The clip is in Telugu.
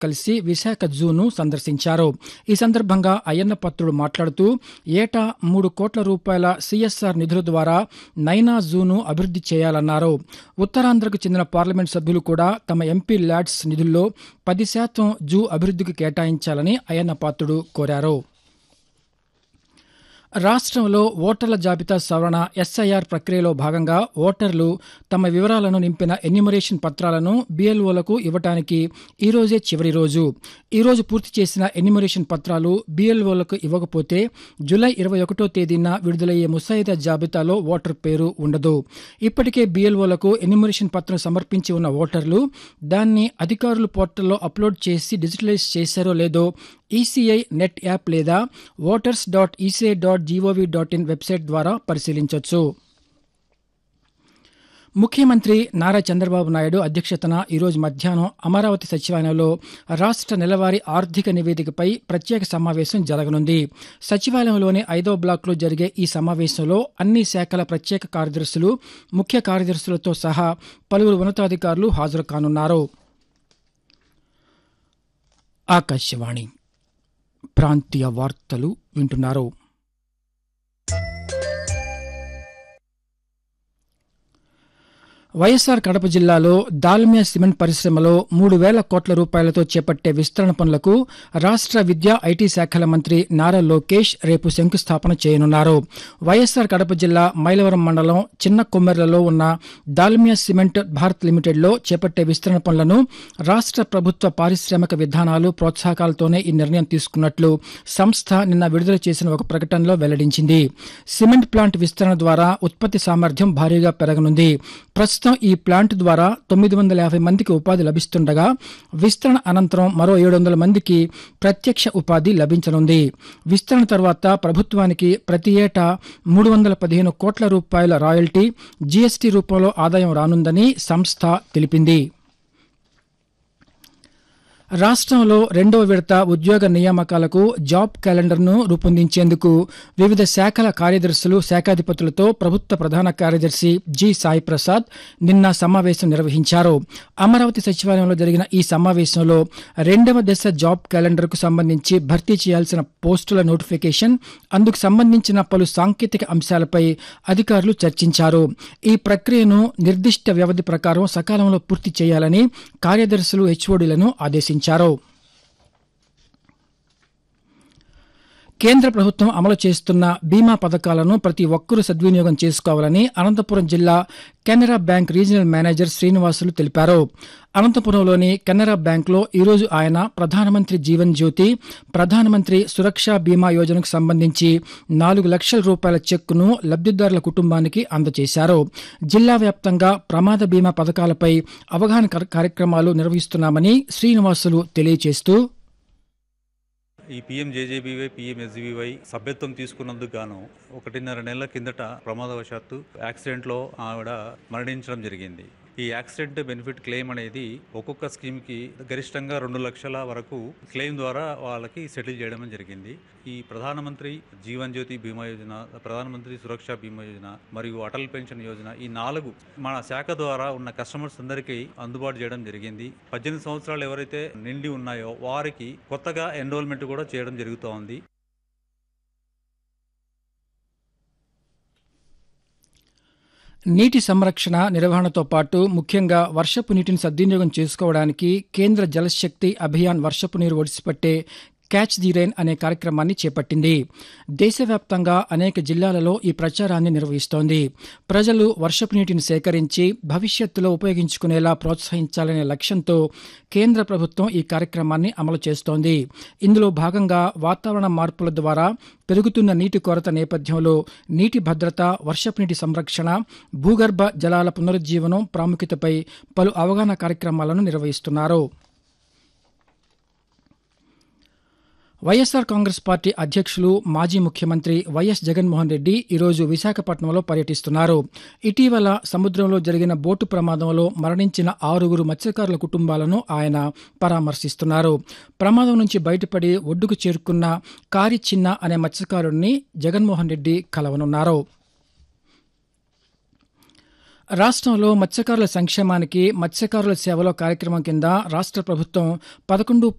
కలిసి విశాఖ జూను సందర్శించారు ఈ సందర్భంగా అయ్యన్న పత్రుడు మాట్లాడుతూ ఏటా మూడు కోట్ల రూపాయల సిఎస్ఆర్ నిధుల ద్వారా నైనా జూను అభివృద్ధి చేయాలన్నారు ఉత్తరాంధ్రకు చెందిన పార్లమెంట్ సభ్యులు కూడా తమ ఎంపీ ల్యాడ్స్ నిధుల్లో పది శాతం జూ అభివృద్ధికి కేటాయించాలని అయ్యన్న పాత్రుడు కోరారు రాష్ట్రంలో ఓటర్ల జాబితా సవరణ ఎస్ఐఆర్ ప్రక్రియలో భాగంగా ఓటర్లు తమ వివరాలను నింపిన ఎన్యూమరేషన్ పత్రాలను బీఎల్ఓలకు ఇవ్వటానికి ఈ రోజే చివరి రోజు ఈ రోజు పూర్తి చేసిన ఎన్యూమరేషన్ పత్రాలు బీఎల్ఓలకు ఇవ్వకపోతే జూలై ఇరవై ఒకటో తేదీన విడుదలయ్యే ముసాయిదా జాబితాలో ఓటర్ పేరు ఉండదు ఇప్పటికే బీఎల్ఓలకు ఎన్యూమరేషన్ పత్రం సమర్పించి ఉన్న ఓటర్లు దాన్ని అధికారులు పోర్టల్లో అప్లోడ్ చేసి డిజిటలైజ్ చేశారో లేదో ఈసీఐ నెట్ యాప్ లేదా voters dot ECI dot gov dot in website ద్వారా పరిశీలించవచ్చు ముఖ్యమంత్రి నారా చంద్రబాబు నాయుడు అధ్యక్షతన ఈరోజు మధ్యాహ్నం అమరావతి సచివాలయంలో రాష్ట్ర నెలవారీ ఆర్థిక నివేదికపై ప్రత్యేక సమావేశం జరగనుంది సచివాలయంలోని ఐదో బ్లాక్లో జరిగే ఈ సమావేశంలో అన్ని శాఖల ప్రత్యేక కార్యదర్శులు ముఖ్య కార్యదర్శులతో సహా పలువురు ఉన్నతాధికారులు హాజరు కానున్నారు ఆకాశవాణి ప్రాంతీయ వార్తలు వింటున్నారు వైఎస్సార్ కడప జిల్లాలో దాల్మియా సిమెంట్ పరిశ్రమలో మూడు వేల కోట్ల రూపాయలతో చేపట్టే విస్తరణ పనులకు రాష్ట్ర విద్యా ఐటీ శాఖల మంత్రి నారా లోకేష్ రేపు శంకుస్థాపన చేయనున్నారు వైఎస్సార్ కడప జిల్లా మైలవరం మండలం చిన్న కొమ్మెర్లలో ఉన్న దాల్మియా సిమెంట్ భారత్ లిమిటెడ్లో చేపట్టే విస్తరణ పనులను రాష్ట్ర ప్రభుత్వ పారిశ్రామిక విధానాలు ప్రోత్సాహకాలతోనే ఈ నిర్ణయం తీసుకున్నట్లు సంస్థ నిన్న విడుదల చేసిన ఒక ప్రకటనలో వెల్లడించింది సిమెంట్ ప్లాంట్ విస్తరణ ద్వారా ఉత్పత్తి సామర్థ్యం భారీగా పెరగనుంది ప్రస్తుతం ఈ ప్లాంట్ ద్వారా తొమ్మిది వందల యాభై మందికి ఉపాధి లభిస్తుండగా విస్తరణ అనంతరం మరో ఏడు వందల మందికి ప్రత్యక్ష ఉపాధి లభించనుంది విస్తరణ తర్వాత ప్రభుత్వానికి ప్రతి ఏటా మూడు వందల పదిహేను కోట్ల రూపాయల రాయల్టీ జీఎస్టీ రూపంలో ఆదాయం రానుందని సంస్థ తెలిపింది రాష్ట్రంలో రెండవ విడత ఉద్యోగ నియామకాలకు జాబ్ క్యాలెండర్ను రూపొందించేందుకు వివిధ శాఖల కార్యదర్శులు శాఖాధిపతులతో ప్రభుత్వ ప్రధాన కార్యదర్శి జి సాయి ప్రసాద్ నిన్న సమావేశం నిర్వహించారు అమరావతి సచివాలయంలో జరిగిన ఈ సమావేశంలో రెండవ దశ జాబ్ క్యాలెండర్కు సంబంధించి భర్తీ చేయాల్సిన పోస్టుల నోటిఫికేషన్ అందుకు సంబంధించిన పలు సాంకేతిక అంశాలపై అధికారులు చర్చించారు ఈ ప్రక్రియను నిర్దిష్ట వ్యవధి ప్రకారం సకాలంలో పూర్తి చేయాలని కార్యదర్శులు హెచ్ఓడీలను ఆదేశించారు కేంద్ర ప్రభుత్వం అమలు చేస్తున్న బీమా పథకాలను ప్రతి ఒక్కరూ సద్వినియోగం చేసుకోవాలని అనంతపురం జిల్లా Canara bank regional manager Srinivasulu తెలిపారు అనంతపురంలోని కెనరా బ్యాంక్లో ఈరోజు ఆయన ప్రధానమంత్రి జీవన్ జ్యోతి ప్రధానమంత్రి సురక్ష బీమా యోజనకు సంబంధించి నాలుగు లక్షల రూపాయల చెక్కును లబ్దిదారుల కుటుంబానికి అందజేశారు జిల్లా వ్యాప్తంగా ప్రమాద బీమా పథకాలపై అవగాహన కార్యక్రమాలు నిర్వహిస్తున్నామని శ్రీనివాసులు తెలియజేస్తూ ఈ పిఎం జేజేబీవై పిఎం ఎస్జీబీవై సభ్యత్వం తీసుకున్నందుకు గాను ఒకటిన్నర నెలల కిందట ప్రమాదవశాత్తు యాక్సిడెంట్లో ఆవిడ మరణించడం జరిగింది ఈ యాక్సిడెంట్ బెనిఫిట్ క్లెయిమ్ అనేది ఒక్కొక్క స్కీమ్కి గరిష్టంగా రెండు లక్షల వరకు క్లెయిమ్ ద్వారా వాళ్ళకి సెటిల్ చేయడం జరిగింది ఈ ప్రధానమంత్రి జీవన్ జ్యోతి బీమా యోజన ప్రధానమంత్రి సురక్ష బీమా యోజన మరియు అటల్ పెన్షన్ యోజన ఈ నాలుగు మన శాఖ ద్వారా ఉన్న కస్టమర్స్ అందరికీ అందుబాటు చేయడం జరిగింది పద్దెనిమిది సంవత్సరాలు ఎవరైతే నిండి ఉన్నాయో వారికి కొత్తగా ఎన్రోల్మెంట్ కూడా చేయడం జరుగుతోంది నీటి సంరక్షణ నిర్వహణతో పాటు ముఖ్యంగా వర్షపు నీటిని సద్వినియోగం చేసుకోవడానికి కేంద్ర జలశక్తి అభియాన్ వర్షపు నీరు ఒడిసిపట్టే క్యాచ్ ది రైన్ అనే కార్యక్రమాన్ని చేపట్టింది దేశవ్యాప్తంగా అనేక జిల్లాలలో ఈ ప్రచారాన్ని నిర్వహిస్తోంది ప్రజలు వర్షపు నీటిని సేకరించి భవిష్యత్తులో ఉపయోగించుకునేలా ప్రోత్సహించాలనే లక్ష్యంతో కేంద్ర ప్రభుత్వం ఈ కార్యక్రమాన్ని అమలు చేస్తోంది ఇందులో భాగంగా వాతావరణ మార్పుల ద్వారా పెరుగుతున్న నీటి కొరత నేపథ్యంలో నీటి భద్రత వర్షపు నీటి సంరక్షణ భూగర్భ జలాల పునరుజ్జీవనం ప్రాముఖ్యతపై పలు అవగాహన కార్యక్రమాలను నిర్వహిస్తున్నారు వైఎస్సార్ కాంగ్రెస్ పార్టీ అధ్యక్షులు మాజీ ముఖ్యమంత్రి వైఎస్ జగన్మోహన్ రెడ్డి ఈరోజు విశాఖపట్నంలో పర్యటిస్తున్నారు ఇటీవల సముద్రంలో జరిగిన బోటు ప్రమాదంలో మరణించిన ఆరుగురు మత్స్యకారుల కుటుంబాలను ఆయన పరామర్శిస్తున్నారు ప్రమాదం నుంచి బయటపడి ఒడ్డుకు చేరుకున్న కారి చిన్న అనే మత్స్యకారుడిని జగన్మోహన్ రెడ్డి కలవనున్నారు రాష్ట్రంలో మత్స్యకారుల సంక్షేమానికి మత్స్యకారుల సేవలో కార్యక్రమం కింద రాష్ట్ర ప్రభుత్వం పదకొండు